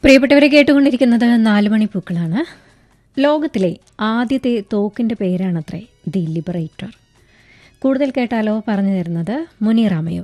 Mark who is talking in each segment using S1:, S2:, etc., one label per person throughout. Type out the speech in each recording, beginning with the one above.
S1: പ്രിയപ്പെട്ടവരെ കേട്ടുകൊണ്ടിരിക്കുന്നത് നാലുമണി പൂക്കളാണ് ലോകത്തിലെ ആദ്യത്തെ തോക്കിന്റെ പേരാണത്രേ ദി ലിബറേറ്റർ കൂടുതൽ കേട്ടാലോ പറഞ്ഞു തരുന്നത് മുനീറാമയൂർ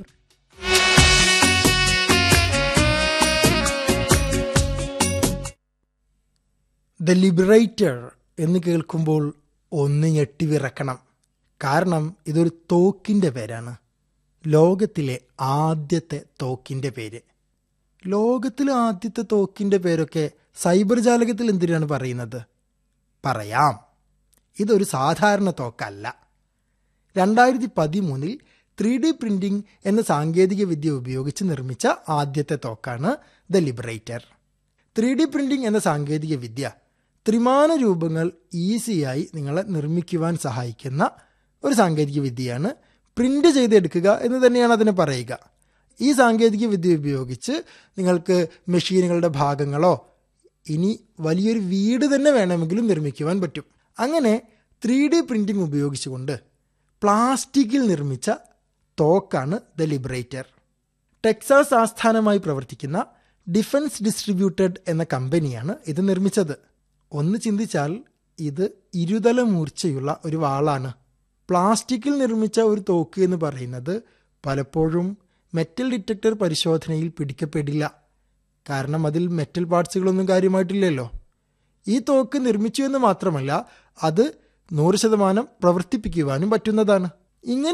S2: ദ ലിബറേറ്റർ എന്ന് കേൾക്കുമ്പോൾ ഒന്ന് ഞെട്ടിവിറക്കണം കാരണം ഇതൊരു തോക്കിൻ്റെ പേരാണ് ലോകത്തിലെ ആദ്യത്തെ തോക്കിൻ്റെ പേര് ലോകത്തിലെ ആദ്യത്തെ തോക്കിൻ്റെ പേരൊക്കെ സൈബർ ജാലകത്തിൽ എന്തിനാണ് പറയുന്നത് പറയാം ഇതൊരു സാധാരണ തോക്കല്ല രണ്ടായിരത്തി പതിമൂന്നിൽ ത്രീ ഡി പ്രിന്റിംഗ് എന്ന സാങ്കേതിക വിദ്യ ഉപയോഗിച്ച് നിർമ്മിച്ച ആദ്യത്തെ തോക്കാണ് the Liberator three D printing എന്ന സാങ്കേതിക വിദ്യ ത്രിമാന രൂപങ്ങൾ ഈസിയായി നിങ്ങളെ നിർമ്മിക്കുവാൻ സഹായിക്കുന്ന ഒരു സാങ്കേതിക വിദ്യയാണ് പ്രിന്റ് ചെയ്തെടുക്കുക എന്ന് തന്നെയാണ് അതിനെ പറയുക ഈ സാങ്കേതിക വിദ്യ ഉപയോഗിച്ച് നിങ്ങൾക്ക് മെഷീനുകളുടെ ഭാഗങ്ങളോ ഇനി വലിയൊരു വീട് തന്നെ വേണമെങ്കിലും നിർമ്മിക്കുവാൻ പറ്റും അങ്ങനെ ത്രീ ഡി പ്രിന്റിംഗ് ഉപയോഗിച്ചുകൊണ്ട് പ്ലാസ്റ്റിക്കിൽ നിർമ്മിച്ച തോക്കാണ് ദ ലിബറേറ്റർ ടെക്സാസ് ആസ്ഥാനമായി പ്രവർത്തിക്കുന്ന ഡിഫൻസ് ഡിസ്ട്രിബ്യൂട്ടഡ് എന്ന കമ്പനിയാണ് ഇത് നിർമ്മിച്ചത് ഒന്ന് ചിന്തിച്ചാൽ ഇത് ഇരുതല മൂർച്ചയുള്ള ഒരു വാളാണ് പ്ലാസ്റ്റിക്കിൽ നിർമ്മിച്ച ഒരു തോക്ക് എന്ന് പറയുന്നത് പലപ്പോഴും മെറ്റൽ ഡിറ്റക്ടർ പരിശോധനയിൽ പിടിക്കപ്പെടില്ല കാരണം അതിൽ മെറ്റൽ പാർട്സുകളൊന്നും കാര്യമായിട്ടില്ലല്ലോ ഈ തോക്ക് നിർമ്മിച്ചു എന്ന് മാത്രമല്ല അത് നൂറ് ശതമാനം പ്രവർത്തിപ്പിക്കുവാനും പറ്റുന്നതാണ് ഇങ്ങനെ